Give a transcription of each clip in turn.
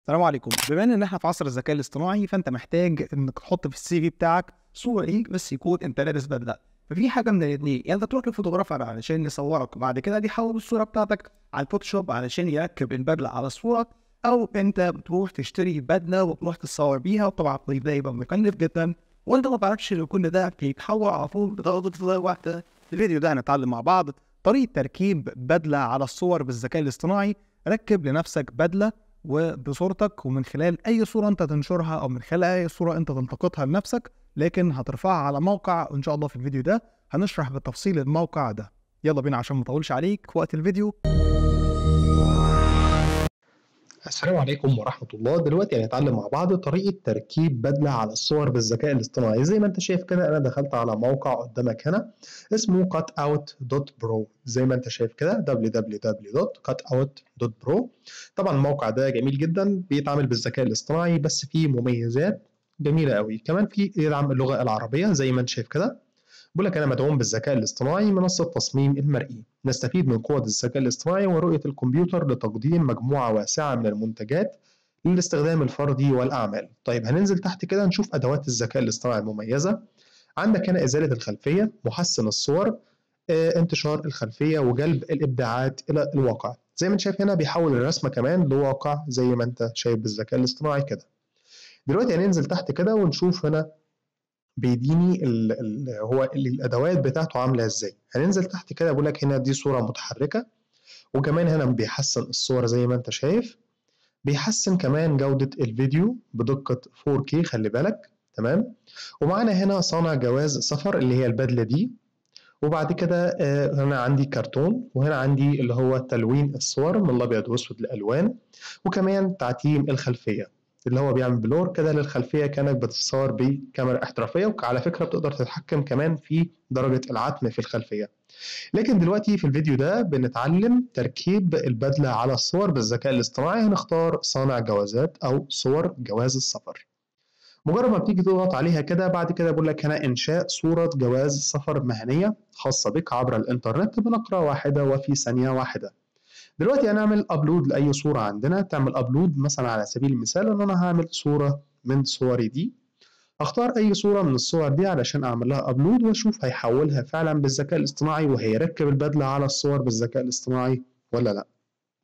السلام عليكم بما ان احنا في عصر الذكاء الاصطناعي فانت محتاج انك تحط في السي في بتاعك صوره ليك بس يكون انت لابس بدله ففي حاجه من الاثنين يا انت تروح لفوتوغرافر علشان يصورك وبعد كده يحول الصوره بتاعتك على الفوتوشوب علشان يركب البدله على الصوره او انت بتروح تشتري بدله وتروح تتصور بيها وطبعا ده يبقى مكلف جدا وانت ما تعرفش ان كل ده بيتحول على طول بضغطه زر واحده الفيديو ده هنتعلم مع بعض طريقه تركيب بدله على الصور بالذكاء الاصطناعي ركب لنفسك بدله وبصورتك ومن خلال اي صوره انت تنشرها او من خلال اي صوره انت تلتقطها لنفسك لكن هترفعها على موقع وان شاء الله في الفيديو ده هنشرح بالتفصيل الموقع ده يلا بينا عشان ما اطولش عليك وقت الفيديو السلام عليكم ورحمة الله دلوقتي هنتعلم مع بعض طريقة تركيب بدلة على الصور بالذكاء الاصطناعي زي ما انت شايف كده انا دخلت على موقع قدامك هنا اسمه cutout.pro زي ما انت شايف كده www.cutout.pro طبعا الموقع ده جميل جدا بيتعامل بالذكاء الاصطناعي بس فيه مميزات جميلة قوي كمان في يدعم اللغة العربية زي ما انت شايف كده بقول لك انا مدعوم بالذكاء الاصطناعي منصه تصميم المرئي نستفيد من قوه الذكاء الاصطناعي ورؤيه الكمبيوتر لتقديم مجموعه واسعه من المنتجات للاستخدام الفردي والاعمال طيب هننزل تحت كده نشوف ادوات الذكاء الاصطناعي المميزه عندك هنا ازاله الخلفيه محسن الصور آه، انتشار الخلفيه وجلب الابداعات الى الواقع زي ما انت شايف هنا بيحول الرسمه كمان لواقع زي ما انت شايف بالذكاء الاصطناعي كده دلوقتي هننزل تحت كده ونشوف هنا بيديني ال ال هو الادوات بتاعته عامله ازاي هننزل تحت كده بقول لك هنا دي صوره متحركه وكمان هنا بيحسن الصور زي ما انت شايف بيحسن كمان جوده الفيديو بدقه 4K خلي بالك تمام ومعانا هنا صانع جواز سفر اللي هي البدله دي وبعد كده هنا عندي كرتون وهنا عندي اللي هو تلوين الصور من الابيض واسود لالوان وكمان تعتيم الخلفيه اللي هو بيعمل بلور كده للخلفيه كانك بتتصور بكاميرا احترافيه وعلى فكره بتقدر تتحكم كمان في درجه العتم في الخلفيه لكن دلوقتي في الفيديو ده بنتعلم تركيب البدله على الصور بالذكاء الاصطناعي هنختار صانع جوازات او صور جواز السفر مجرد ما بتيجي تضغط عليها كده بعد كده بيقول لك هنا انشاء صوره جواز سفر مهنيه خاصه بك عبر الانترنت بنقره واحده وفي ثانيه واحده دلوقتي هنعمل ابلود لاي صوره عندنا تعمل ابلود مثلا على سبيل المثال ان انا هعمل صوره من صوري دي اختار اي صوره من الصور دي علشان اعمل لها ابلود واشوف هيحولها فعلا بالذكاء الاصطناعي وهيركب البدله على الصور بالذكاء الاصطناعي ولا لا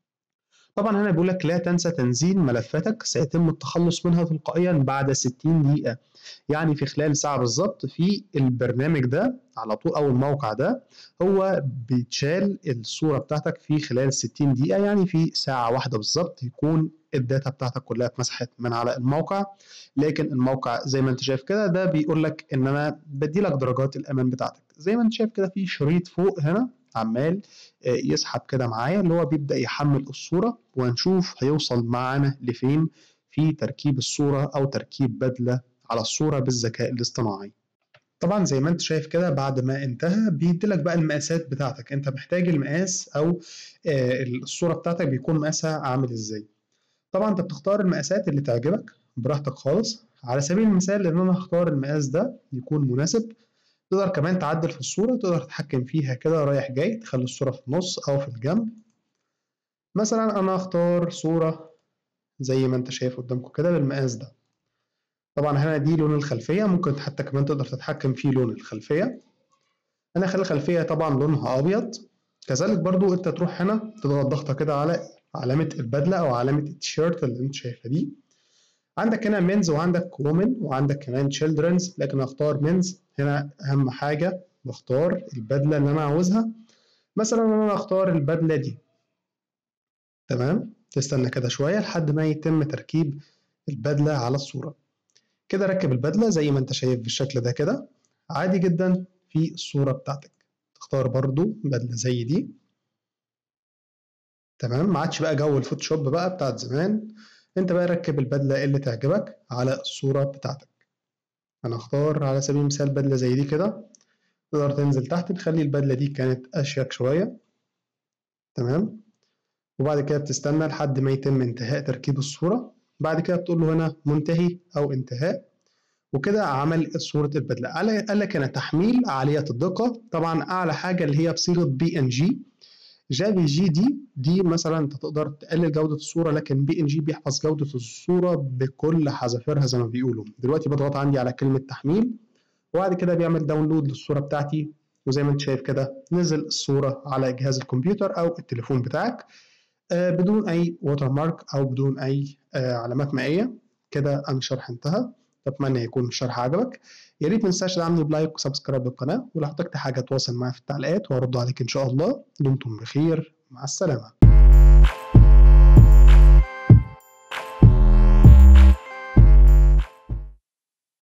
طبعا هنا بيقول لك لا تنسى تنزيل ملفاتك سيتم التخلص منها تلقائيا بعد 60 دقيقة يعني في خلال ساعة بالظبط في البرنامج ده على طول أو الموقع ده هو بيتشال الصورة بتاعتك في خلال 60 دقيقة يعني في ساعة واحدة بالظبط يكون الداتا بتاعتك كلها اتمسحت من على الموقع لكن الموقع زي ما انت شايف كده ده بيقول لك ان انا بدي لك درجات الامان بتاعتك زي ما انت شايف كده في شريط فوق هنا عمال يسحب كده معايا اللي هو بيبدأ يحمل الصورة وهنشوف هيوصل معانا لفين في تركيب الصورة أو تركيب بدلة على الصورة بالذكاء الاصطناعي طبعا زي ما انت شايف كده بعد ما انتهى بيديلك بقى المقاسات بتاعتك انت محتاج المقاس او الصورة بتاعتك بيكون مقاسها عامل ازاي طبعا انت بتختار المقاسات اللي تعجبك براحتك خالص على سبيل المثال ان انا هختار المقاس ده يكون مناسب تقدر كمان تعدل في الصورة تقدر تتحكم فيها كده رايح جاي تخلي الصورة في النص أو في الجنب مثلا أنا أختار صورة زي ما أنت شايف قدامكم كده بالمقاس ده طبعا هنا دي لون الخلفية ممكن حتى كمان تقدر تتحكم في لون الخلفية أنا أخلي الخلفية طبعا لونها أبيض كذلك برضو أنت تروح هنا تضغط ضغطة كده على علامة البدلة أو علامة التيشيرت اللي أنت شايفها دي عندك هنا منز وعندك وومن وعندك كمان children's لكن اختار منز هنا اهم حاجه بختار البدله اللي انا عاوزها مثلا انا اختار البدله دي تمام تستنى كده شويه لحد ما يتم تركيب البدله على الصوره كده ركب البدله زي ما انت شايف بالشكل ده كده عادي جدا في الصوره بتاعتك تختار برضو بدله زي دي تمام ما عادش بقى جو الفوتوشوب بقى بتاعت زمان انت بقى ركب البدلة اللي تعجبك على الصورة بتاعتك انا اختار على سبيل المثال بدلة زي دي كده تقدر تنزل تحت تخلي البدلة دي كانت اشيك شوية تمام وبعد كده بتستنى لحد ما يتم انتهاء تركيب الصورة بعد كده بتقول له هنا منتهي او انتهاء وكده عمل صورة البدلة قال لك هنا تحميل عالية الدقة طبعا اعلى حاجة اللي هي بصيغة بي ان جي جافي جي دي دي مثلا انت تقدر تقلل جوده الصوره لكن بي ان جي بيحفظ جوده الصوره بكل حذافيرها زي ما بيقولوا دلوقتي بضغط عندي على كلمه تحميل وبعد كده بيعمل داونلود للصوره بتاعتي وزي ما انت شايف كده نزل الصوره على جهاز الكمبيوتر او التليفون بتاعك آه بدون اي ووتر مارك او بدون اي آه علامات مائيه كده انا الشرح انتهى اتمنى يكون الشرح عجبك يا ريت ما تنساش تدعمني بلايك وسبسكرايب للقناه ولو احتجت حاجه تواصل معايا في التعليقات وهرد عليك ان شاء الله دمتم بخير مع السلامه